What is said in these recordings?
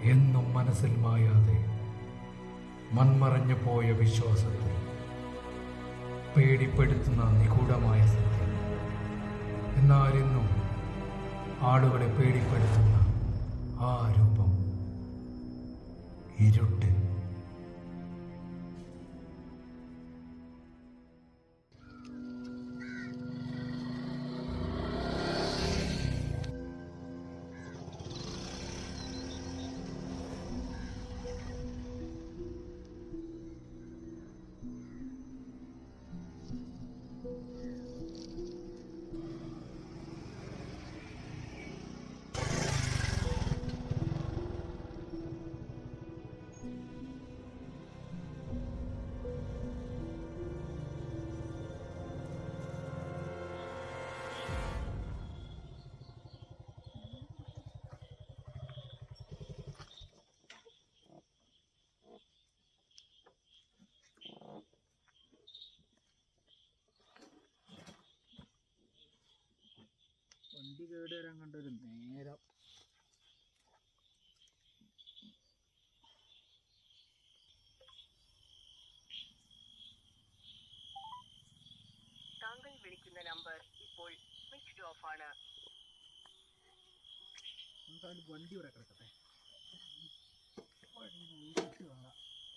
എന്നും മനസ്സിൽ മായാതെ മൺമറഞ്ഞു പോയ വിശ്വാസത്തിൽ പേടിപ്പെടുത്തുന്ന നിഗൂഢമായ സത്യം എന്നാലിന്നും ആളുകളെ പേടിപ്പെടുത്തുന്ന ആ രൂപം ഇരുട്ട് വണ്ടി കേട് വരാൻ കണ്ടൊരു നേരം താങ്കൾ വിളിക്കുന്ന നമ്പർ ഇപ്പോൾ സ്വിച്ച്ഡ് ഓഫ് ആണ് എന്തായാലും വണ്ടി ഇവിടെ കിടക്കട്ടെ വണ്ടി നോക്കിയിട്ട് കാണാം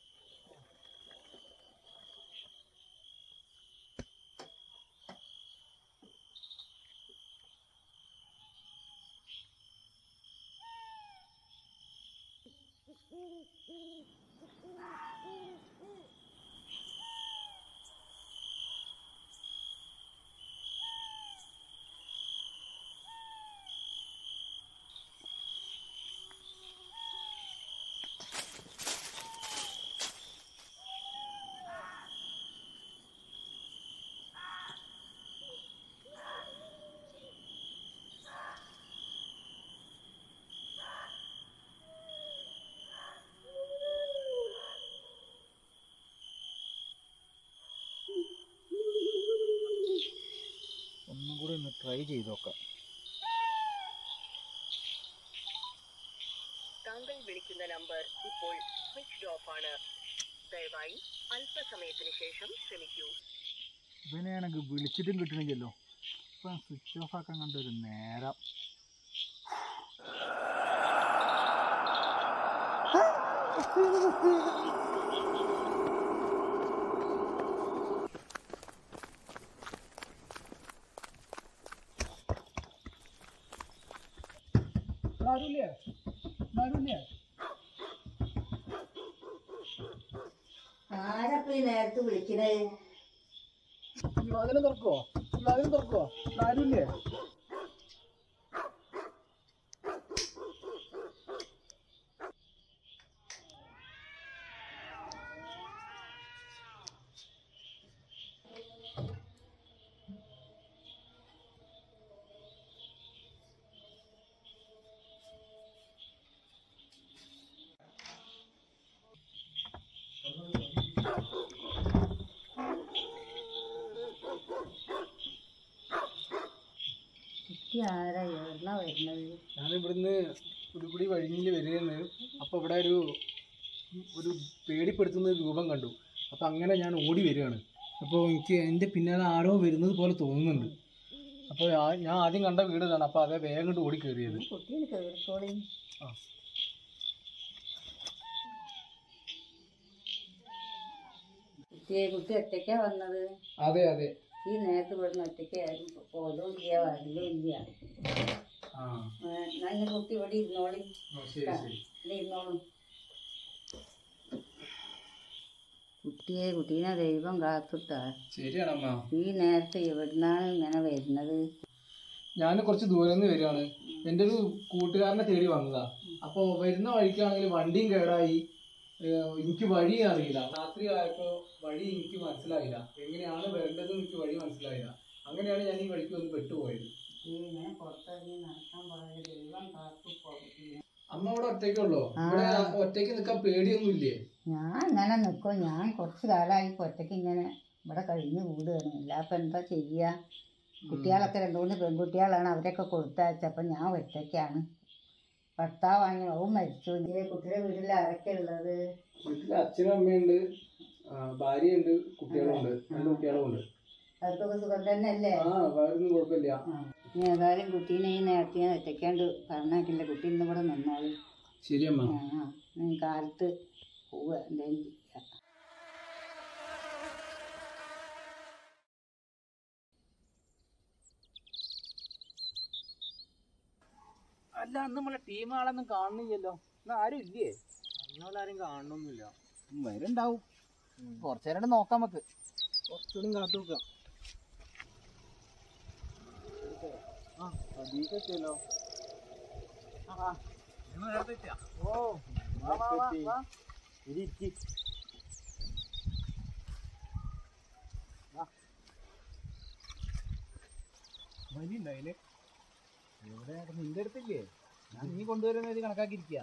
ഒന്നും കൂടി ഒന്ന് ട്രൈ ചെയ്ത് നോക്കാം താങ്കൾ വിളിക്കുന്ന നമ്പർ ഇപ്പോൾ സ്വിച്ച്ഡ് ഓഫ് ആണ് ദയവായി അല്പസമയത്തിന് ശേഷം ശ്രമിക്കൂ ഇവനെയാണെങ്കിൽ വിളിച്ചിട്ടും കിട്ടണില്ലല്ലോ ഇപ്പം സ്വിച്ച് ഓഫ് ആക്കാൻ കണ്ടൊരു നേരം ആരുമില്ലേ ആരുമില്ലേ ആരപ്പ ഈ നേരത്ത് വിളിക്കണേ വാതിലും തുറക്കുവോ വാതിലും തുറക്കുവോ ആരുമില്ലേ കുട്ടി ആരാ എവിടുന്നാ വരുന്നത് ഞാൻ ഇവിടുന്ന് പുതുക്കുടി വഴിഞ്ഞിൽ വരികയെന്ന് അപ്പോൾ ഇവിടെ ഒരു ഒരു പേടിപ്പെടുത്തുന്ന ഒരു രൂപം കണ്ടു അപ്പോൾ അങ്ങനെ ഞാൻ ഓടി വരികയാണ് അപ്പോൾ എനിക്ക് എൻ്റെ പിന്നാലെ ആരോ വരുന്നത് പോലെ തോന്നുന്നുണ്ട് അപ്പോൾ ആ- ഞാൻ ആദ്യം കണ്ട വീട് ഇതാണ് അപ്പോൾ അതേ വേഗം കൊണ്ട് ഓടി കയറിയത് കുട്ടീനെ കേറിക്കോളി ആ കുട്ടിയെ കുട്ടി ഒറ്റയ്ക്കാ വന്നത് അതെ അതെ ഈ നേരത്ത് ഇവിടുന്ന് ഒറ്റയ്ക്ക് ആരും പോലും ഇല്ല വരില്ല ഇല്ല ആ എന്നാ ഇന്ന് കുട്ടി ഇവിടെ ഇരുന്നോളി ഓ, ശരി ശരി ഇവിടെ ഇരുന്നോളും കുട്ടിയെ കുട്ടീനെ ദൈവം കാത്തുട്ടാ ശരിയാണ് അമ്മ ഈ നേരത്ത് എവിടുന്നാണ് ഇങ്ങനെ വരുന്നത് ഞാൻ കുറച്ച് ദൂരെ നിന്ന് വരികയാണ് എൻ്റെ ഒരു കൂട്ടുകാരനെ തേടി വന്നതാ അപ്പോൾ വരുന്ന വഴിക്കാണെങ്കിൽ വണ്ടിയും കേടായി ഏഹ് എനിക്ക് വഴി അറിയില്ല രാത്രി ആയപ്പോൾ വഴി എനിക്ക് മനസ്സിലായില്ല എങ്ങനെയാണ് വരേണ്ടത് എനിക്ക് വഴി മനസ്സിലായില്ല അങ്ങനെയാണ് ഞാൻ ഈ വഴിക്ക് വന്ന് പെട്ടുപോയത് ഈ ഇങ്ങനെ പുറത്തിറങ്ങി നടക്കാൻ പറഞ്ഞ ദൈവം കാത്തു പോകും അമ്മ ഇവിടെ ഒറ്റയ്ക്കുള്ളോ ഇവിടെ ഒറ്റയ്ക്ക് നിൽക്കാൻ പേടിയൊന്നും ഇല്ലേ ഞാൻ ഇങ്ങനെ നിൽക്കും ഞാൻ കുറച്ച് കാലമായി ഇപ്പോൾ ഒറ്റയ്ക്ക് ഇങ്ങനെ ഇവിടെ കഴിഞ്ഞ് കൂടുകയാണ് അല്ലാപ്പം എന്താ ചെയ്യുക കുട്ടികളൊക്കെ രണ്ട് മൂന്ന് പെൺകുട്ടികളാണ് അവരൊക്കെ കൊടുത്തയച്ചപ്പം ഞാൻ ഒറ്റയ്ക്കാണ് ഭർത്താവ് വാങ്ങി അവൻ മരിച്ചു ഇനി കുട്ടിയുടെ വീട്ടിൽ ആരൊക്കെ ഉള്ളത് വീട്ടിൽ അച്ഛനും അമ്മയുണ്ട് ആ, ഭാര്യയുണ്ട് കുട്ടികളുണ്ട് രണ്ട് കുട്ടികളുണ്ട് അവർക്കൊക്കെ സുഖം തന്നെയല്ലേ ആ വേറൊന്നും കുഴപ്പമില്ല ആ. ഇനി ഏതായാലും കുട്ടീനെ ഈ നേരത്തെ ഞാൻ ഒറ്റയ്ക്കാണ്ട് പറഞ്ഞേക്കില്ല കുട്ടി ഇന്ന് ഇവിടെ നിന്നോളൂ ശരിയമ്മ ആ നീ കാലത്ത് പോവുക എന്തായാലും ചെയ്യാം അല്ല അന്ന് നമ്മളെ ടീം ആളൊന്നും കാണുന്നില്ലല്ലോ ഇന്ന് ആരും ഇല്ലേ ആരും കാണണമെന്നില്ല വരുണ്ടാവും കുറച്ചേരം നോക്കാം നമുക്ക് കുറച്ചുകൂടി കാത്തു നോക്കാം ആ പ്രതീക്ഷല്ലോ ഓ വാ, വാ, വാ, വാ. ഇരിക്ക്. വാ. വലിയുണ്ടായില്ലേ ഇവിടെ നിന്റെ അടുത്തില്ലേ ഞാൻ നീ കൊണ്ടുവരുന്ന ഇത് കണക്കാക്കിയിരിക്കുക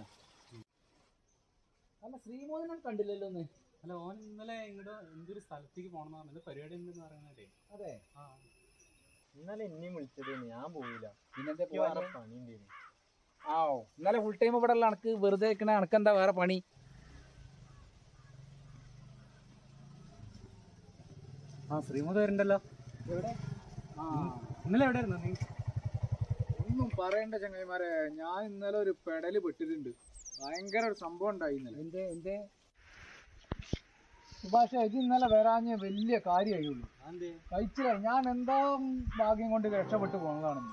അല്ല ശ്രീമോഹനൻ കണ്ടില്ലല്ലോ ഒന്ന് അല്ല ഓൻ ഇന്നലെ ഇങ്ങോട്ട് എന്തൊരു സ്ഥലത്തേക്ക് പോകണമെന്ന് പറഞ്ഞത് പരിപാടി ഉണ്ടെന്ന് പറയുന്നതേ അതെ ആ ഇന്നലെ എന്നെയും വിളിച്ചത് ഞാൻ പോയില്ല പിന്നെന്താ പണി ആ ഓ ഇന്നലെ ഫുൾ ടൈം ഇവിടെ ഉള്ള അനക്ക് വെറുതെ നിൽക്കണ അനക്കെന്താ വേറെ പണി ആ ശ്രീമോദ് വരുന്നുണ്ടല്ലോ എവിടെ ആ ഇന്നലെ എവിടെയായിരുന്നു നീ ഒന്നും പറയണ്ട ചങ്ങായിമാരെ ഞാൻ ഇന്നലെ ഒരു പെടല് പെട്ടിട്ടുണ്ട് ഭയങ്കര ഒരു സംഭവം ഉണ്ടായി ഇന്നലെ എന്തേ എന്തേ സുഭാഷ ഇത് ഇന്നലെ വരാഞ്ഞ വലിയ കാര്യമായുള്ളൂ കഴിച്ചില്ല ഞാൻ എന്താ ഭാഗ്യം കൊണ്ട് രക്ഷപ്പെട്ടു പോകുന്നതാണെന്ന്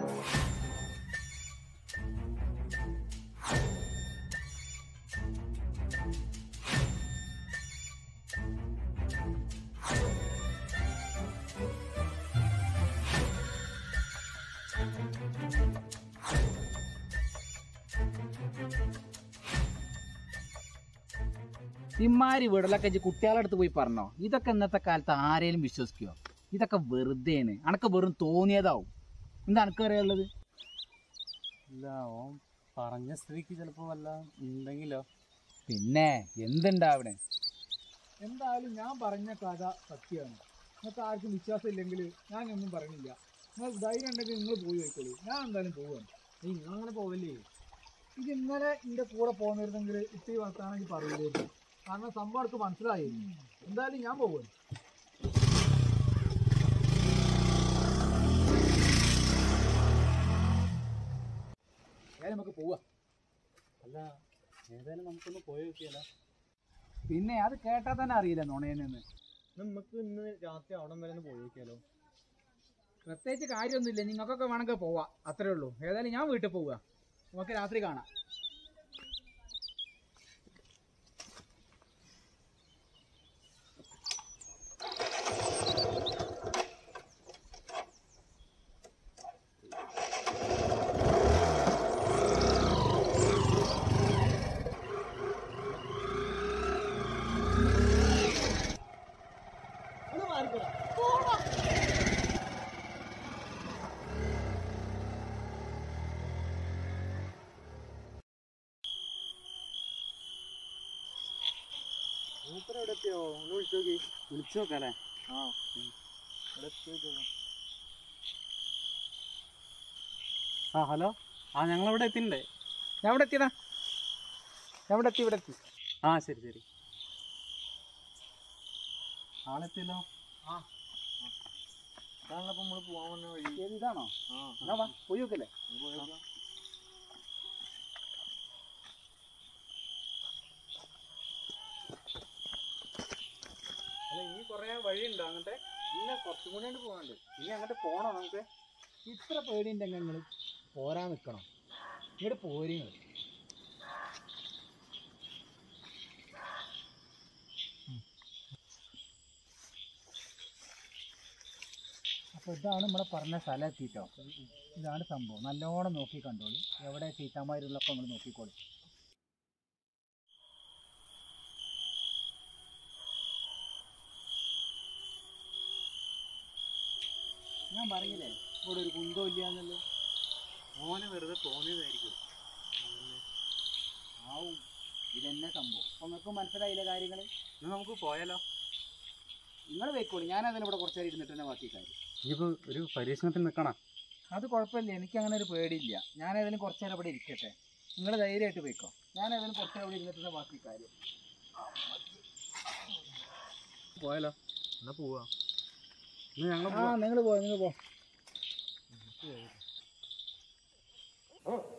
ഇമാരി വീടലൊക്കെ ഇജ്ജ് കുട്ടികളെ അടുത്ത് പോയി പറഞ്ഞോ ഇതൊക്കെ ഇന്നത്തെ കാലത്ത് ആരേലും വിശ്വസിക്കുമോ ഇതൊക്കെ വെറുതെയാണ് അനക്ക് വെറും തോന്നിയതാവും എന്താ അനക്ക് അറിയാനുള്ളത് ഇല്ല ഓൻ പറഞ്ഞ സ്ഥിതിക്ക് ചിലപ്പോ വല്ല ഉണ്ടെങ്കിലോ പിന്നെ എന്തുണ്ടാവിടെ എന്തായാലും ഞാൻ പറഞ്ഞ കഥ സത്യമാണ് നിങ്ങൾക്ക് ആർക്കും വിശ്വാസം ഇല്ലെങ്കിൽ ഞാൻ ഒന്നും പറയണില്ല നിങ്ങൾ ധൈര്യം ഉണ്ടെങ്കിൽ നിങ്ങൾ പോയി വയ്ക്കോളൂ ഞാൻ എന്തായാലും പോവാണ് നിങ്ങൾ അങ്ങനെ പോവല്ലേ ഇത് ഇന്നലെ എൻ്റെ കൂടെ പോകുന്നിരുന്നെങ്കിൽ ഇത്തിരി വർത്താണെങ്കിൽ പറയില്ലായിരുന്നു കാരണം സംഭവം എനിക്ക് മനസ്സിലായിരുന്നു എന്തായാലും ഞാൻ പോകുന്നു ഏതായാലും നമുക്ക് പോവാം അല്ല ഏതായാലും നമുക്കൊന്ന് പോയി നോക്കിയാലോ പിന്നെ അത് കേട്ടാൽ തന്നെ അറിയില്ല നുണയെന്ന് നമുക്ക് ഇന്ന് രാത്രി അവിടം വരെ ഒന്ന് പോയി നോക്കിയാലോ പ്രത്യേകിച്ച് കാര്യമൊന്നുമില്ല നിങ്ങൾക്കൊക്കെ വേണമെങ്കിൽ പോവാം അത്രേ ഉള്ളൂ ഏതായാലും ഞാൻ വീട്ടിൽ പോവുക നമുക്ക് രാത്രി കാണാം മൂപ്പരെവിടെ എത്തിയോ ഒന്ന് വിളിച്ചു നോക്കി വിളിച്ചു നോക്കാല്ലേ ആ ആ ഹലോ ആ ഞങ്ങൾ ഇവിടെ എത്തിണ്ടേ ഞാൻ ഇവിടെ എത്തിയതാ ഞാൻ ഇവിടെ എത്തി ഇവിടെ എത്തി ആ ശരി ശരി ആളെത്തിയല്ലോ ആ. ഇതാണല്ലോ നമ്മൾ പോകാൻ വന്ന വഴി ഏത് ഇതാണോ ആ എന്നാ വാ പോയി നോക്കല്ലേ അല്ല ഇനി കുറേ വഴിയുണ്ടോ അങ്ങോട്ടെ ഇല്ല കുറച്ചും കൂടി അങ്ങോട്ട് പോകാണ്ട് ഇനി അങ്ങോട്ട് പോകണോ നമുക്ക് ഇത്ര പേടിയുണ്ടെങ്കിൽ നിങ്ങൾ പോരാൻ നിൽക്കണം ഇങ്ങോട്ട് പോരി നിങ്ങൾ അപ്പോൾ ഇതാണ് നമ്മളെ പറഞ്ഞ സ്ഥലം എത്തിയിട്ടോ ഇതാണ് സംഭവം നല്ലോണം നോക്കി കണ്ടോളൂ എവിടെ ചീത്താമാരുള്ളപ്പോൾ നിങ്ങൾ നോക്കിക്കോളൂ ഞാൻ പറഞ്ഞില്ലേ ഇവിടെ ഒരു കുന്തോ ഇല്ല എന്നല്ലോ ഓന് വെറുതെ തോന്നിയതായിരിക്കും ആവും ഇതെന്നെ സംഭവം അപ്പൊ നിങ്ങൾക്ക് മനസ്സിലായില്ല കാര്യങ്ങൾ എന്നാ നമുക്ക് പോയാലോ നിങ്ങൾ വെക്കോളൂ ഞാൻ അതിന് ഇവിടെ കുറച്ച് നേരം ഇരുന്നിട്ട് തന്നെ ബാക്കി കാര്യം ഇനിയിപ്പോ ഒരു പരീക്ഷണത്തിന് നിൽക്കണ അത് കുഴപ്പമില്ല എനിക്ക് അങ്ങനെ ഒരു പേടിയില്ല ഞാൻ ഏതായാലും കുറച്ച് നേരം ഇവിടെ ഇരിക്കട്ടെ നിങ്ങൾ ധൈര്യമായിട്ട് പോയിക്കോ ഞാൻ അതിന് പുറത്തെ അവിടെ ഇരുന്നിട്ട് ബാക്കി കാര്യം പോയാലോ എന്നാ പോവാ എന്നാ ഞങ്ങൾ ആ നിങ്ങൾ പോ നിങ്ങൾ പോ